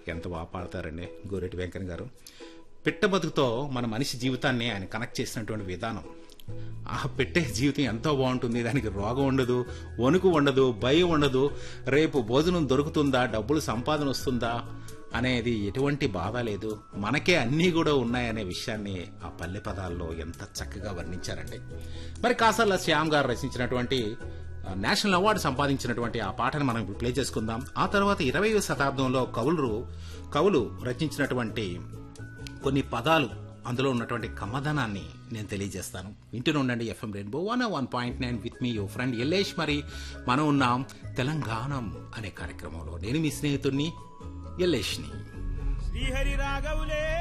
ఎంత బాగా పాడతారండి గోరెటి వెంకన్న గారు పిట్ట బతుకుతో మన మనిషి జీవితాన్ని ఆయన కనెక్ట్ చేసినటువంటి విధానం ఆ పెట్టే జీవితం ఎంతో బాగుంటుంది దానికి రోగం ఉండదు వణుకు ఉండదు భయం ఉండదు రేపు భోజనం దొరుకుతుందా డబ్బులు సంపాదన వస్తుందా అనేది ఎటువంటి బాధ లేదు మనకే అన్నీ కూడా ఉన్నాయనే విషయాన్ని ఆ పల్లె పదాల్లో ఎంత చక్కగా వర్ణించారండి మరి కాసర్ల శ్యామ్ గారు రచించినటువంటి ఆ, నేషనల్ అవార్డు సంపాదించినటువంటి ఆ పాటను మనం ఇప్పుడు ప్లే చేసుకుందాం ఆ తర్వాత ఇరవై శతాబ్దంలో కవులు కవులు రచించినటువంటి కొన్ని పదాలు అందులో ఉన్నటువంటి కమ్మదనాన్ని నేను తెలియజేస్తాను వింటూనే ఉండండి FM rainbow one one point nine with me your friend Ellesh మరి మనం ఉన్నాం తెలంగాణం అనే కార్యక్రమంలో నేను మీ స్నేహితుడిని ఎల్లేష్ని శ్రీహరి రాఘవులే